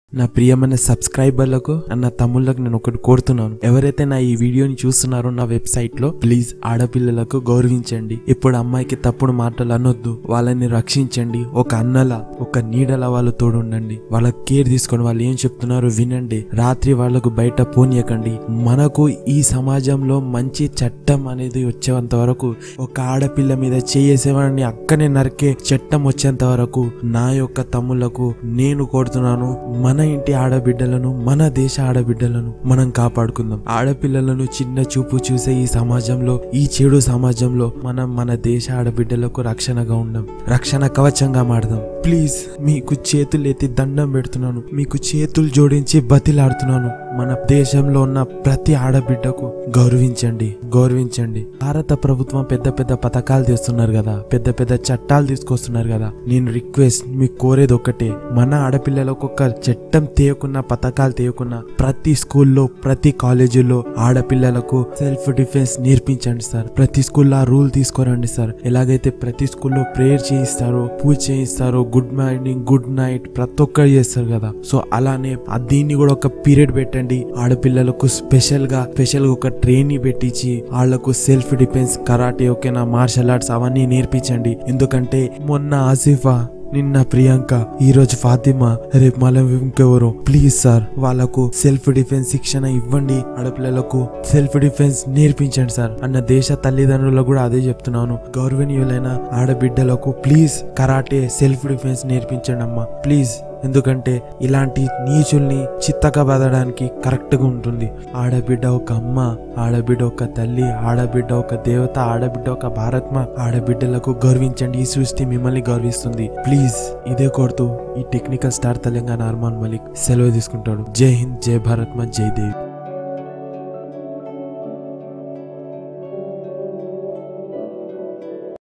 నా ప్రియమైన సబ్స్క్రైబర్లకు అండ్ నా తమ్ముళ్ళకు నేను ఒకటి కోరుతున్నాను ఎవరైతే నా ఈ వీడియోని చూస్తున్నారో నా వెబ్సైట్ లో ప్లీజ్ ఆడపిల్లలకు గౌరవించండి ఇప్పుడు అమ్మాయికి తప్పుడు మాటలు అనొద్దు వాళ్ళని రక్షించండి ఒక అన్నలా ఒక నీడలా వాళ్ళు తోడుండండి వాళ్ళ కేర్ తీసుకొని వాళ్ళు ఏం చెప్తున్నారో వినండి రాత్రి వాళ్ళకు బయట పోనీయకండి మనకు ఈ సమాజంలో మంచి చట్టం అనేది వచ్చేంత వరకు ఒక ఆడపిల్ల మీద చేసేవాడిని అక్కనే నరికే చట్టం వచ్చేంత వరకు నా యొక్క తమ్ముళ్లకు నేను కోరుతున్నాను మన ఇంటి ఆడబిడ్డలను మన దేశ ఆడబిడ్డలను మనం కాపాడుకుందాం ఆడపిల్లలను చిన్న చూపు చూసే ఈ సమాజంలో ఈ చెడు సమాజంలో మనం మన దేశ ఆడబిడ్డలకు రక్షణగా ఉందాం రక్షణ కవచంగా మాడదాం ప్లీజ్ మీకు చేతులు ఎత్తి దండం పెడుతున్నాను మీకు చేతులు జోడించి బతిలాడుతున్నాను మన దేశంలో ఉన్న ప్రతి ఆడబిడ్డకు గౌరవించండి గౌరవించండి భారత ప్రభుత్వం పెద్ద పెద్ద పథకాలు తెస్తున్నారు కదా పెద్ద పెద్ద చట్టాలు తీసుకొస్తున్నారు కదా నేను రిక్వెస్ట్ మీకు కోరేది ఒకటే మన ఆడపిల్లలకు ఒక చట్టం తీయకున్న పథకాలు తీయకున్న ప్రతి స్కూల్లో ప్రతి కాలేజీలో ఆడపిల్లలకు సెల్ఫ్ డిఫెన్స్ నేర్పించండి సార్ ప్రతి స్కూల్లో ఆ రూల్ తీసుకురండి సార్ ఎలాగైతే ప్రతి స్కూల్లో ప్రేయర్ చేయిస్తారో పూజ చేయిస్తారో గుడ్ మార్నింగ్ గుడ్ నైట్ ప్రతి ఒక్కరు చేస్తారు కదా సో అలానే ఆ దీన్ని కూడా ఒక పీరియడ్ పెట్టండి ఆడపిల్లలకు స్పెషల్ గా స్పెషల్ గా ఒక ట్రైనింగ్ పెట్టించి వాళ్ళకు సెల్ఫ్ డిఫెన్స్ కరాటే ఓకేనా మార్షల్ ఆర్ట్స్ అవన్నీ నేర్పించండి ఎందుకంటే మొన్న ఆసిఫా నిన్న ప్రియాంక ఈ రోజు ఫాతిమా రేపు మళ్ళీ ఇంకెవరు ప్లీజ్ సార్ వాళ్ళకు సెల్ఫ్ డిఫెన్స్ శిక్షణ ఇవ్వండి ఆడపిల్లలకు సెల్ఫ్ డిఫెన్స్ నేర్పించండి సార్ అన్న దేశ తల్లిదండ్రులకు కూడా అదే చెప్తున్నాను గౌరవనీయులైన ఆడబిడ్డలకు ప్లీజ్ కరాటే సెల్ఫ్ డిఫెన్స్ నేర్పించండి అమ్మా ప్లీజ్ ఎందుకంటే ఇలాంటి నీచుల్ని చిత్తగా బదడానికి కరెక్ట్ గా ఉంటుంది ఆడబిడ్డ ఒక అమ్మ ఆడబిడ్డ ఒక తల్లి ఆడబిడ్డ ఒక దేవత ఆడబిడ్డ ఒక భారత్మ ఆడబిడ్డలకు గౌరవించండి ఈ సృష్టి మిమ్మల్ని గౌరవిస్తుంది ప్లీజ్ ఇదే కోరుతూ ఈ టెక్నికల్ స్టార్ తెలంగాణ అర్మాన్ మలిక్ సెలవు తీసుకుంటాడు జై హింద్ జై భారత్మ జై దేవ్